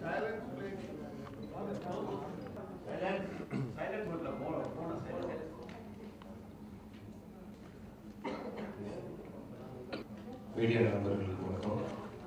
Media நண்பர்களுக்கு வணக்கம்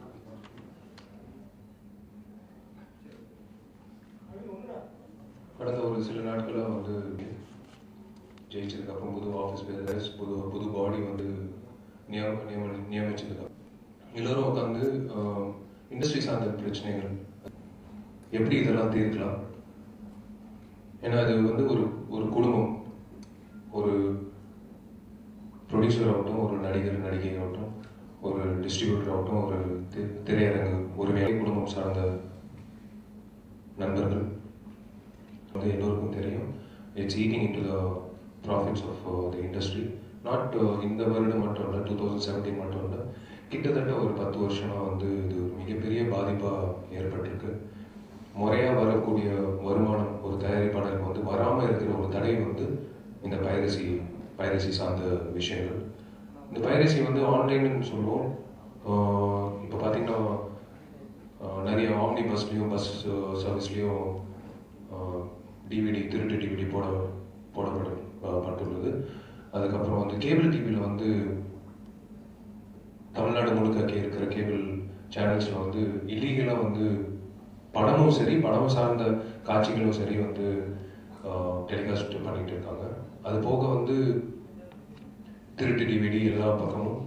கடந்த ஒரு சில நாட்களாக வந்து ஜெயிச்சதுக்கு அப்புறம் புது ஆஃபீஸ் பேரஸ் புது புது பாடி வந்து நியம நியம நியமிச்சதுக்கு எல்லோரும் உட்காந்து இண்டஸ்ட்ரி சார்ந்த பிரச்சனைகள் எப்படி இதெல்லாம் தீர்க்கலாம் ஏன்னா அது வந்து ஒரு ஒரு குடும்பம் ஒரு ப்ரொடியூசர் ஆகட்டும் ஒரு நடிகர் நடிகை ஆகட்டும் ஒரு டிஸ்ட்ரிபியூட்டர் ஆகட்டும் ஒரு தி- திரையரங்கு உரிமையாளர் குடும்பம் சார்ந்த நண்பர்கள் வந்து எல்லோருக்கும் தெரியும் it's eating into the profits of the industry not இந்த வருடம் மட்டும் இல்லை டூ தௌசண்ட் செவன்டீன் மட்டும் இல்லை கிட்டத்தட்ட ஒரு பத்து வருஷமாக வந்து இது ஒரு மிகப்பெரிய பாதிப்பாக ஏற்பட்டிருக்கு முறையாக வரக்கூடிய வருமானம் ஒரு தயாரிப்பாளருக்கு வந்து வராமல் இருக்கிற ஒரு தடை வந்து இந்த பைரசி பைரசி சார்ந்த விஷயங்கள் இந்த பைரசி வந்து ஆன்லைன்னு சொல்லுவோம் இப்போ பார்த்தீங்கன்னா ஆஹ் நிறைய ஆம்னி பஸ்லேயும் பஸ் சர்வீஸ்லேயும் டிவிடி திருட்டு டிவிடி போட போடப்பட ஆஹ் பட்டுள்ளது அதுக்கப்புறம் வந்து கேபிள் டிவியில் வந்து தமிழ்நாடு முழுக்க இருக்கிற கேபிள் சேனல்ஸில் வந்து இல்லீகலாக வந்து படமும் சரி படம் சார்ந்த காட்சிகளும் சரி வந்து டெலிகாஸ்ட் பண்ணிட்டு இருக்காங்க அது போக வந்து திருட்டு டிவிடி எல்லா பக்கமும்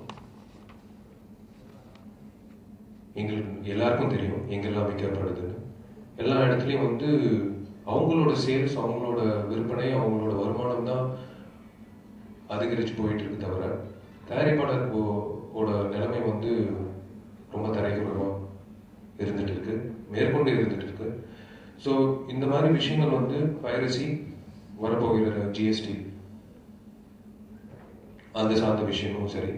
எங்களுக்கு எல்லாருக்கும் தெரியும் எங்கெல்லாம் விற்கப்படுதுன்னு எல்லா இடத்துலையும் வந்து அவங்களோட சேல்ஸ் அவங்களோட விற்பனை அவங்களோட வருமானம் தான் அதிகரிச்சு போயிட்டு இருக்கு தவிர தயாரிப்பாளர் ஓ- ஓட நிலைமை வந்து ரொம்ப தரைக்குறவா இருந்துட்டு இருக்கு மேற்கொண்டு இருந்துட்டு இருக்கு ஸோ இந்த மாதிரி விஷயங்கள் வந்து பைரசி வரப்போகிற ஜிஎஸ்டி அது சார்ந்த விஷயமும் சரி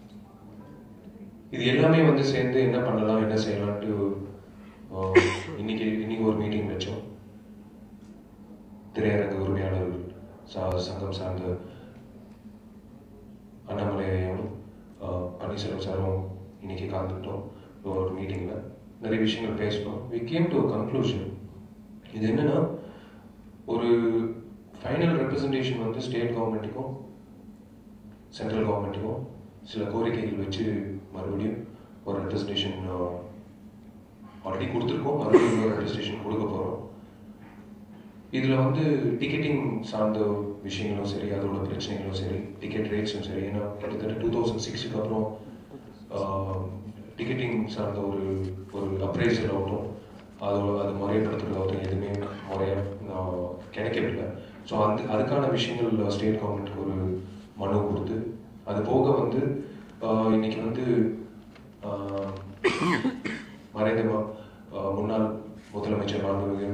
இது எல்லாமே வந்து சேர்ந்து என்ன பண்ணலாம் என்ன செய்யலாம்ட்டு ஆஹ், இன்னைக்கு இன்னைக்கு ஒரு மீட்டிங் வச்சோம் திரையரங்கு உரிமையாளர்கள் சா- சங்கம் சார்ந்த அண்ணாமலையும் ஆஹ், பன்னீர்செல்வம் சாரும் இன்னைக்கு கலந்துட்டோம் ஒரு மீட்டிங்கில் நிறைய விஷயங்கள் பேசணும் வி கேம் டு கன்க்ளூஷன் இது என்னன்னா ஒரு ஃபைனல் ரெப்ரசன்டேஷன் வந்து ஸ்டேட் கவர்மெண்ட்டுக்கும் சென்ட்ரல் கவர்மெண்ட்டுக்கும் சில கோரிக்கைகள் வச்சு மறுபடியும் ஒரு ரெப்ரசன்டேஷன் ஆல்ரெடி கொடுத்துருக்கோம் மறுபடியும் ஒரு ரெப்ரசன்டேஷன் கொடுக்க போகிறோம் இதில் வந்து டிக்கெட்டிங் சார்ந்த விஷயங்களும் சரி அதோட பிரச்சனைகளும் சரி டிக்கெட் ரேட்ஸும் சரி ஏன்னா கிட்டத்தட்ட டூ தௌசண்ட் சிக்ஸுக்கு அப்புறம் டிக்கெட்டிங் சார்ந்த ஒரு ஒரு அப்ரைசல் ஆகட்டும் அதோட அது முறைப்படுத்துறதாகட்டும் எதுவுமே முறையாக கிடைக்கவில்லை ஸோ அந்த அதுக்கான விஷயங்கள் ஸ்டேட் கவர்மெண்ட்டுக்கு ஒரு மனு கொடுத்து அது போக வந்து ஆஹ், இன்னைக்கு வந்து ஆஹ், மறைந்த ம- ஆஹ், முன்னாள் முதலமைச்சர் மாண்புமிகு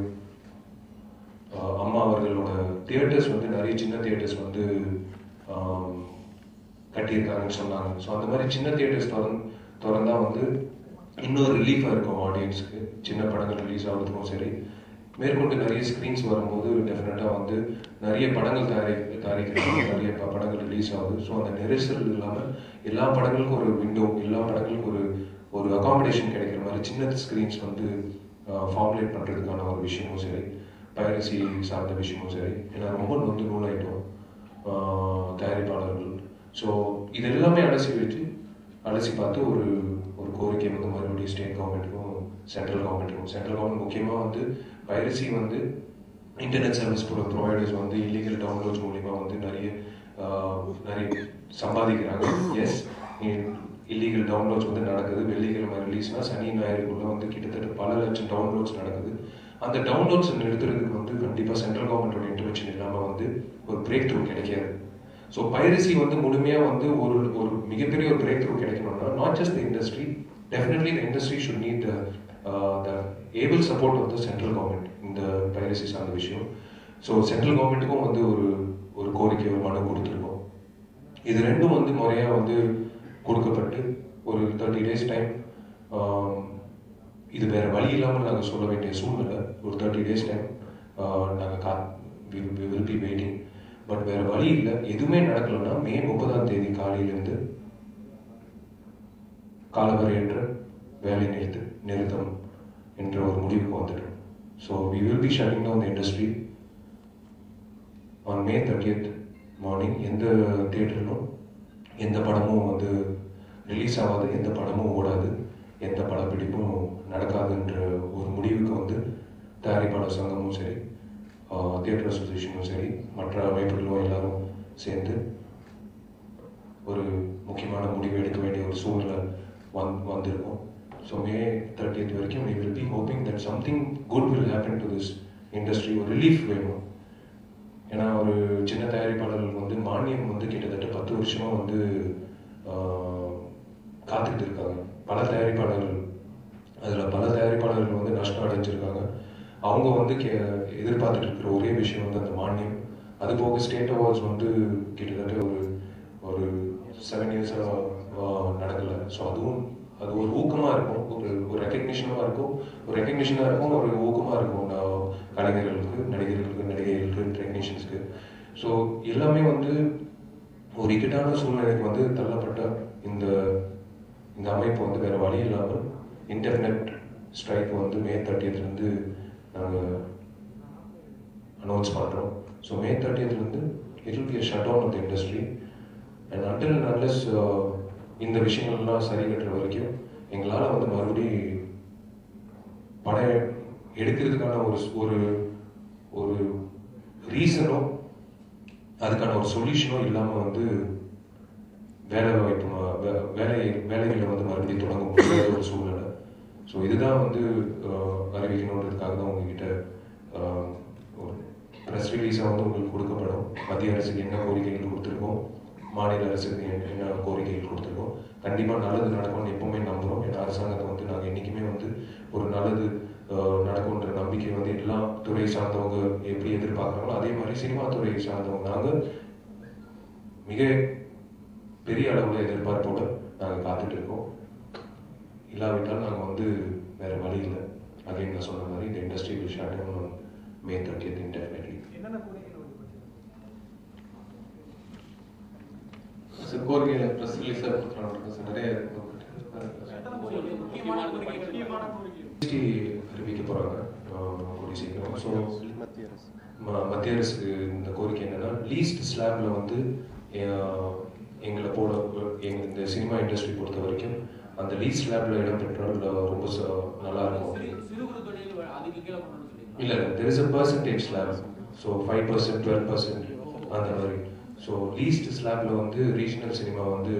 ஆஹ் அம்மா அவர்களோட தியேட்டர்ஸ் வந்து நிறைய சின்ன தியேட்டர்ஸ் வந்து ஆம், கட்டியிருக்காங்கன்னு சொன்னாங்க ஸோ அந்த மாதிரி சின்ன தியேட்டர்ஸ் திறந்து திறந்தா வந்து இன்னொரு ரிலீஃபாக இருக்கும் ஆடியன்ஸ்க்கு சின்ன படங்கள் ரிலீஸ் ஆகிறதுக்கும் சரி மேற்கொண்டு நிறைய ஸ்க்ரீன்ஸ் வரும்போது டெஃபினட்டாக வந்து நிறைய படங்கள் தயாரி தயாரிக்கிறாங்க நிறைய ப- படங்கள் ரிலீஸ் ஆகுது ஸோ அந்த நெரிசல் இல்லாமல் எல்லா படங்களுக்கும் ஒரு விண்டோ எல்லா படங்களுக்கும் ஒரு ஒரு அகாமடேஷன் கிடைக்கிற மாதிரி சின்ன ஸ்க்ரீன்ஸ் வந்து ஃபார்முலேட் பண்ணுறதுக்கான ஒரு விஷயமும் சரி பைரசி சார்ந்த விஷயமும் சரி ஏன்னா ரொம்ப நொந்து நூலாயிட்டோம் ஆஹ் தயாரிப்பாளர்கள் ஸோ இது எல்லாமே அலசி வச்சு அலசி பார்த்து ஒரு ஒரு கோரிக்கை வந்து மறுபடியும் ஸ்டேட் கவர்மெண்ட்டுக்கும் சென்ட்ரல் கவர்மெண்ட்டுக்கும் சென்ட்ரல் கவர்மெண்ட் முக்கியமாக வந்து பைரசி வந்து இன்டர்நெட் சர்வீஸ் ப்ரொவைடர்ஸ் வந்து இல்லீகல் டவுன்லோட்ஸ் மூலிமா வந்து நிறைய ஆஹ், நிறைய சம்பாதிக்கிறாங்க எஸ் இல்லீகல் டவுன்லோட்ஸ் வந்து நடக்குது வெள்ளிக்கிழமை ரிலீஸ்னா சனி ஞாயிறுக்குள்ள வந்து கிட்டத்தட்ட பல லட்சம் டவுன்லோட்ஸ் நடக்குது அந்த டவுன்லோட்ஸ் நிறுத்துறதுக்கு வந்து கண்டிப்பாக சென்ட்ரல் கவர்மெண்டோட இன்டர்வென்ஷன் இல்லாமல் வந்து ஒரு பிரேக் த்ரூ கிடைக்காது ஸோ பைரசி வந்து முழுமையாக வந்து ஒரு ஒரு மிகப்பெரிய ஒரு பிரேக் த்ரூ கிடைக்கணும்னா not just the industry definitely the industry should need the able support of the central government இந்த பைரசி சார்ந்த விஷயம் ஸோ சென்ட்ரல் கவர்மெண்ட்டுக்கும் வந்து ஒரு ஒரு கோரிக்கை ஒரு மனு கொடுத்துருக்கோம் இது ரெண்டும் வந்து முறையாக வந்து கொடுக்கப்பட்டு ஒரு தேர்ட்டி டேஸ் டைம் இது வேற வழி இல்லாமல் நாங்கள் சொல்ல வேண்டிய சூழ்நிலை ஒரு தேர்ட்டி டேஸ் டைம் நாங்கள் கா வில் பி வெயிட்டிங் பட் வேற வழி இல்லை எதுவுமே நடக்கலைன்னா மே முப்பதாம் தேதி காலையிலேருந்து காலவரையற்ற வேலை நிறுத்து நிறுத்தம் என்ற ஒரு முடிவுக்கு வந்துட்டோம் so we will be shutting down the industry on May thirtieth morning எந்த தேட்டரிலும் எந்த படமும் வந்து ரிலீஸ் ஆகாது எந்த படமும் ஓடாது எந்த படப்பிடிப்பும் நடக்காதுன்ற ஒரு முடிவுக்கு வந்து தயாரிப்பாளர் சங்கமும் சரி தியேட்டர் அசோசியேஷனும் சரி மற்ற அமைப்புகளும் எல்லாரும் சேர்ந்து ஒரு முக்கியமான முடிவு எடுக்க வேண்டிய ஒரு சூழ்நிலை வந் வந்திருக்கும் ஸோ மே தேர்ட்டியத் வரைக்கும் we will be hoping that something good will happen to this industry ஒரு ரிலீஃப் வேணும் ஏன்னா ஒரு சின்ன தயாரிப்பாளர்கள் வந்து மானியம் வந்து கிட்டத்தட்ட பத்து வருஷமா வந்து ஆஹ், காத்துக்கிட்டு இருக்காங்க பல தயாரிப்பாளர்கள் அதில் பல தயாரிப்பாளர்கள் வந்து நஷ்டம் அடைஞ்சிருக்காங்க அவங்க வந்து கே எதிர்பார்த்துட்டு இருக்கிற ஒரே விஷயம் வந்து அந்த மானியம் அது போக ஸ்டேட் அவார்ட்ஸ் வந்து கிட்டத்தட்ட ஒரு ஒரு செவன் இயர்ஸாக நடக்கலை ஸோ அதுவும் அது ஒரு ஊக்கமாக இருக்கும் ஒரு ஒரு ரெக்கக்னிஷனாக இருக்கும் ஒரு ரெக்கக்னிஷனாக இருக்கும் ஒரு ஊக்கமாக இருக்கும் நான் கலைஞர்களுக்கு நடிகர்களுக்கு நடிகைகளுக்கு டெக்னீஷியன்ஸ்க்கு ஸோ எல்லாமே வந்து ஒரு இக்கட்டான சூழ்நிலைக்கு வந்து தள்ளப்பட்ட இந்த இந்த அமைப்பு வந்து வேற வழி இல்லாமல் இன்டர்நெட் ஸ்ட்ரைக் வந்து மே தேர்ட்டியத்துலேருந்து நாங்கள் அனௌன்ஸ் பண்ணுறோம் ஸோ மே தேர்ட்டியத்துலேருந்து it will be shut down of the industry and until unless இந்த விஷயங்கள்லாம் சரி கட்டுற வரைக்கும் எங்களால் வந்து மறுபடி படம் எடுக்கிறதுக்கான ஒரு ஒரு ஒரு ரீசனோ அதுக்கான ஒரு சொல்யூஷனோ இல்லாமல் வந்து வேலை வாய்ப்பு ம- வே- வேலை வேலைகளை வந்து மறுபடியும் தொடங்க முடியாத ஒரு சூழ்நிலை ஸோ இதுதான் வந்து அஹ், அறிவிக்கணுன்றதுக்காக தான் உங்ககிட்ட அஹ், ஒரு ப்ரெஸ் ரிலீஸாக வந்து உங்களுக்கு கொடுக்கப்படும் மத்திய அரசுக்கு என்ன கோரிக்கைகள் கொடுத்துருக்கோம் மாநில அரசுக்கு என்ன என்ன கோரிக்கைகள் கொடுத்துருக்கோம் கண்டிப்பாக நல்லது நடக்கும்னு எப்பவுமே நம்புகிறோம் ஏன்னா அரசாங்கத்தை வந்து நாங்கள் என்றைக்குமே வந்து ஒரு நல்லது அஹ், நடக்கும்ன்ற நம்பிக்கை வந்து எல்லா துறை சார்ந்தவங்க எப்படி எதிர்பார்க்குறாங்களோ அதே மாதிரி சினிமா துறை சார்ந்தவங்க நாங்கள் மிக பெரிய அளவில் எதிர்பார்ப்போடு நாங்கள் காத்துட்டு இருக்கோம் இல்லாவிட்டால் நாங்கள் வந்து வேற வழி இல்லை அகைன் நான் சொன்ன மாதிரி இந்த industry will shut down May thirtieth indefinitely என்னென்ன கோரிக்கைகள் வைக்கப்பட்டிருக்கு? சார் கோரிக்கை ப்ரெஸ் ரிலீஸாக கொடுத்துருவாங்க சார் நிறைய எத்தனை கோரிக்கைகள்? முக்கியமான கோரிக்கைகள் முக்கியமான கோரிக்கைகள் ஜிஎஸ்டி அறிவிக்க போகிறாங்க கூடிய சீக்கிரம் ஸோ மத்திய அரசு ம- மத்திய அரசுக்கு இந்த கோரிக்கை என்னன்னா லீஸ்ட் ஸ்லாப்ல வந்து அஹ், எங்களை போட எங்க இந்த சினிமா இண்டஸ்ட்ரி பொறுத்த வரைக்கும் அந்த லீஸ்ட் ஸ்லாப்ல இடம் பெற்றால் அஹ், ரொம்ப ச- நல்லா இருக்கும் சிறு சிறு குறு தொழில் அதுக்கு கீழே கொண்டு வந்து சொல்லிருக்காங்க. இல்ல there is a percentage slab so five percent twelve percent அந்த மாதிரி ஸோ லீஸ்ட் ஸ்லாப்ல வந்து ரீஜனல் சினிமா வந்து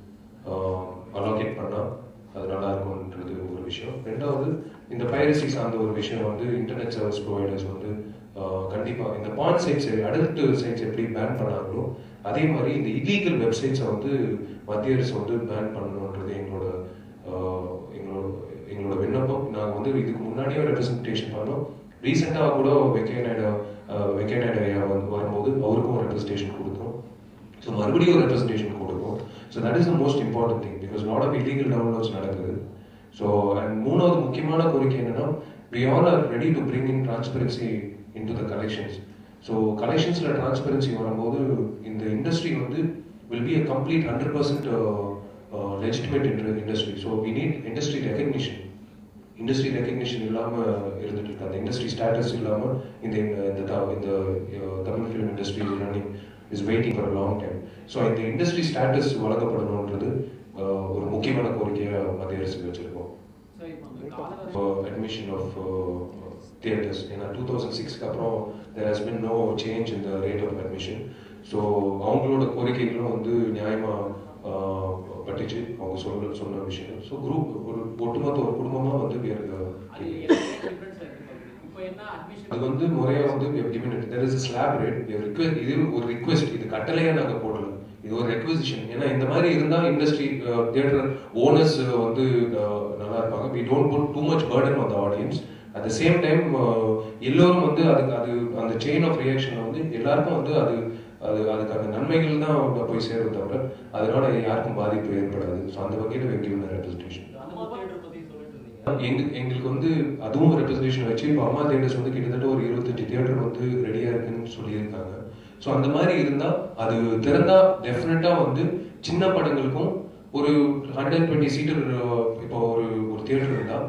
அலோகேட் பண்ணா அது நல்லா இருக்கும்ன்றது ஒரு விஷயம் ரெண்டாவது இந்த பைரசி சார்ந்த ஒரு விஷயம் வந்து இன்டர்நெட் சர்வீஸ் ப்ரொவைடர்ஸ் வந்து ஆஹ், கண்டிப்பா இந்த பான் சைட்ஸ் அடல்ட் சைட்ஸ் எப்படி பேன் பண்ணாங்களோ அதே மாதிரி இந்த இல்லீகல் வெப்சைட்ஸை வந்து மத்திய அரசு வந்து பேன் பண்ணணுன்றது எங்களோட ஆஹ், எங்களோட எங்களோட விண்ணப்பம் நாங்கள் வந்து இதுக்கு முன்னாடியே ரெப்ரஸன்டேஷன் பண்ணோம் ரீசெண்டாக கூட வெங்கய்ய நாயுடு அஹ், வெங்கய்ய நாயுடு ஐயா வந்து வரும்போது அவருக்கும் ரெப்ரஸன்டேஷன் கொடுத்தோம் ஸோ மறுபடியும் ஒரு ரெப்ரஸன்டேஷன் கொடுக்கும் so that is the most important thing because lot of illegal downloads நடக்குது ஸோ அண்ட் மூணாவது முக்கியமான கோரிக்கை என்னன்னா we all are ready to bring in transparency into the collections so கலெக்ஷன்ஸில் டிரான்ஸ்பரன்சி வரும்போது இந்த இண்டஸ்ட்ரி வந்து will be a complete hundred percent legitimate industry so we need industry recognition industry recognition இல்லாம இருந்துட்டு இருக்கு அந்த இண்டஸ்ட்ரி ஸ்டேட்டஸ் இல்லாம இந்த இந்த த- இந்த அஹ், Tamil film industry running is waiting for long time so இந்த இண்டஸ்ட்ரி ஸ்டேட்டஸ் வழங்கப்படணுன்றது அஹ், ஒரு முக்கியமான கோரிக்கையை மத்திய அரசுக்கு வச்சிருக்கோம் சார், இப்போ அந்த காலவரை- அட்மிஷன் ஆஃப் தியேட்டர்ஸ் ஏன்னா டூ தௌசண்ட் சிக்ஸ்க்கு அப்புறம் there has been no change இந்த ரேட் ஆஃப் அட்மிஷன் ஸோ அவங்களோட கோரிக்கைகளும் வந்து நியாயமாக பட்டுச்சு அவங்க சொல்ல சொன்ன விஷயம் ஸோ குரூப் ஒரு ஒட்டுமொத்த ஒரு குடும்பமாக வந்து we are, uh, அது என்ன difference ஆ இருக்கு? இப்போ என்ன admission- அது வந்து முறையா வந்து we have given it there is a slab rate we have request இது ஒரு ரிக்வெஸ்ட் இது கட்டளையா நாங்க போடல இது ஒரு ரெக்வசிஷன் ஏன்னா இந்த மாதிரி இருந்தா இண்டஸ்ட்ரி தியேட்டர் ஓனர்ஸ் வந்து அஹ், நல்லா இருப்பாங்க we don't put too much burden on the audience at the same time அஹ், எல்லோரும் வந்து அதுக்கு அது அந்த செயின் ஆஃப் ரியாக்ஷன் வந்து எல்லாருக்கும் வந்து அது அது அதுக்கான நன்மைகள் தான் போய் சேரும் தவிர அதனால யாருக்கும் பாதிப்பு ஏற்படாது ஸோ அந்த வகையில் we have given a representation அந்த theatre பத்தி சொல்லிட்டு இருந்தீங்க. எங்க எங்களுக்கு வந்து அதுவும் ரெப்ரஸன்டேஷன் வச்சு இப்போ அம்மா தேட்டர்ஸ் வந்து கிட்டத்தட்ட ஒரு இருபத்தெட்டு தியேட்டர் வந்து ரெடியா இருக்குன்னு சொல்லியிருக்காங்க ஸோ அந்த மாதிரி இருந்தா அது திறந்தா டெஃபினட்டா வந்து சின்ன படங்களுக்கும் ஒரு ஹண்ட்ரட் டுவெண்ட்டி சீட்டர் இப்போ ஒரு ஒரு தியேட்டர் இருந்தா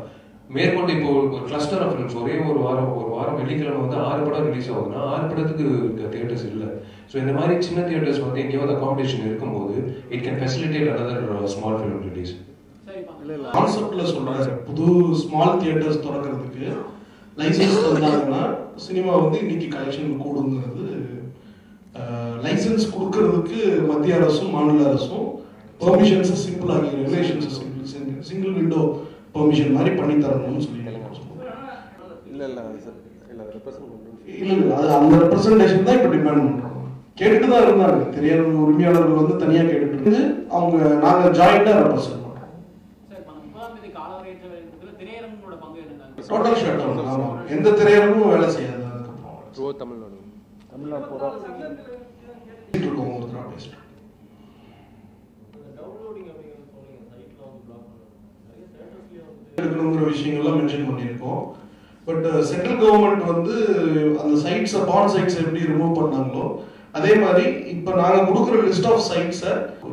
மேற்கொண்டு இப்போ ஒரு கிளஸ்டர் ஆஃப் ஃபிலிம்ஸ் ஒரே ஒரு வாரம் ஒரு வாரம் வெள்ளிக்கிழமை வந்து ஆறு படம் ரிலீஸ் ஆகுதுன்னா ஆறு படத்துக்கு தியேட்டர்ஸ் இல்லை ஸோ இந்த மாதிரி சின்ன தியேட்டர்ஸ் வந்து எங்கேயாவது அகாமடேஷன் இருக்கும்போது it can facilitate another small film release சரி இப்போ இல்ல இல்ல கான்செப்ட்ல சொல்றாரு புது ஸ்மால் தியேட்டர்ஸ் திறக்கிறதுக்கு லைசன்ஸ் தந்தாங்கன்னா சினிமா வந்து இன்னைக்கு கலெக்ஷன் கூடுங்கிறது லைசன்ஸ் கொடுக்கறதுக்கு மத்திய அரசும் மாநில அரசும் பெர்மிஷன்ஸ் சிம்பிள் ஆகி regulations simple single window permission மாதிரி பண்ணி தரணும்னு சொல்லி இல்ல இல்ல சார் இல்ல ரெப்ரசன்ட் பண்றோம் இல்ல இல்ல அது அந்த ரெப்ரசன்டேஷன் தான் இப்ப டிமாண்ட் பண்றோம் கேட்டுட்டு தான் இருந்தாங்க தெரியாத உரிமையாளர்கள் வந்து தனியா கேட்டுட்டு இருந்து அவங்க நாங்க ஜாயிண்டா ரெப்ரசன்ட் பண்றோம் சார் இப்போ அந்த முப்பதாம் தேதி காலவரையற்ற வேலைநிறுத்தத்துல திரையரங்கோட பங்கு என்னங்க டோட்டல் ஷட் டவுன் ஆமா எந்த திரையரங்கும் வேலை செய்யாது அதுக்கப்புறம் த்ரூ தமிழ்நாடு தமிழ்நாடு பூரா இருக்கோம் ஒரு தடவை பேசிட்டு எடுக்கணுங்கிற விஷயங்கள்லாம் மென்ஷன் பண்ணியிருக்கோம் பட் சென்ட்ரல் கவர்மெண்ட் வந்து அந்த சைட்ஸை பான் சைட்ஸ் எப்படி ரிமூவ் பண்ணாங்களோ அதே மாதிரி இப்போ நாங்கள் கொடுக்குற லிஸ்ட் ஆஃப் சைட்ஸை